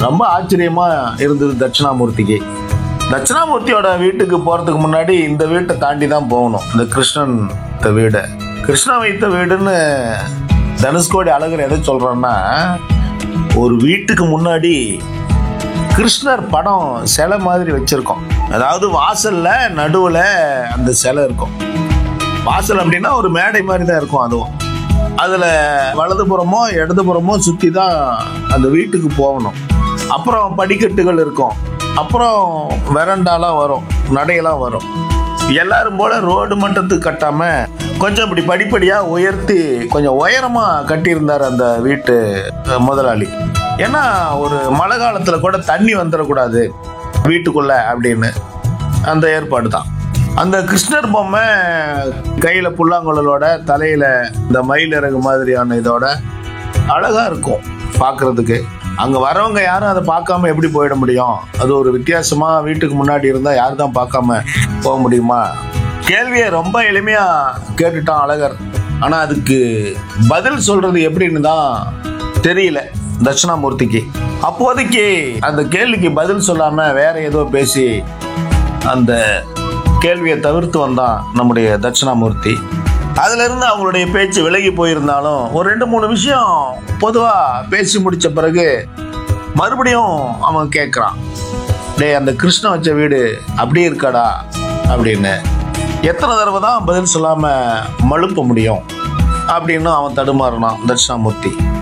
ரொம்ப ஆச்சரியமா இருந்தது தட்சிணாமூர்த்திக்கு தட்சிணாமூர்த்தியோட வீட்டுக்கு போறதுக்கு முன்னாடி இந்த வீட்டை தாண்டி தான் போகணும் இந்த கிருஷ்ணன் இந்த வீடு கிருஷ்ணா வைத்த வீடுன்னு தனுஷ்கோடி அழகர் எதை சொல்றோன்னா ஒரு வீட்டுக்கு முன்னாடி கிருஷ்ணர் படம் சிலை மாதிரி வச்சிருக்கோம் அதாவது வாசல்ல நடுவுல அந்த சிலை இருக்கும் வாசல் அப்படின்னா ஒரு மேடை மாதிரி தான் இருக்கும் அதுவும் அதுல வலதுபுறமோ இடதுபுறமோ சுத்தி தான் அந்த வீட்டுக்கு போகணும் அப்புறம் படிக்கட்டுகள் இருக்கும் அப்புறம் வெரண்டாலாம் வரும் நடையெல்லாம் வரும் எல்லாரும் போல ரோடு மட்டத்துக்கு கட்டாம கொஞ்சம் இப்படி படிப்படியா உயர்த்தி கொஞ்சம் உயரமா கட்டியிருந்தார் அந்த வீட்டு அஹ், முதலாளி ஏன்னா ஒரு மழை காலத்துல கூட தண்ணி வந்துடக்கூடாது வீட்டுக்குள்ள அப்படின்னு அந்த ஏற்பாடு தான் அந்த கிருஷ்ணர் பொம்மை கையில புல்லாங்குழலோட தலையில இந்த மயில் இறகு மாதிரியான இதோட அழகா இருக்கும் பார்க்கிறதுக்கு அங்க வரவங்க யாரும் அதை பார்க்காம எப்படி போயிட முடியும் அது ஒரு வித்தியாசமா வீட்டுக்கு முன்னாடி இருந்தா யார் தான் பார்க்காம போக முடியுமா கேள்வியை ரொம்ப எளிமையா கேட்டுட்டான் அழகர் ஆனா அதுக்கு பதில் சொல்றது எப்படின்னு தான் தெரியல தட்சிணாமூர்த்திக்கு அப்போதைக்கு அந்த கேள்விக்கு பதில் சொல்லாம வேற ஏதோ பேசி அந்த கேள்வியை தவிர்த்து வந்தான் நம்முடைய தட்சிணாமூர்த்தி அதுல இருந்து அவங்களுடைய பேச்சு விலகி போயிருந்தாலும் ஒரு ரெண்டு மூணு விஷயம் பொதுவா பேசி முடிச்ச பிறகு மறுபடியும் அவன் கேட்குறான் டேய் அந்த கிருஷ்ணன் வச்ச வீடு அப்படியே இருக்காடா அப்படின்னு எத்தனை தடவை தான் பதில் சொல்லாம மழுப்ப முடியும் அப்படின்னு அவன் தடுமாறினான் தட்சிணாமூர்த்தி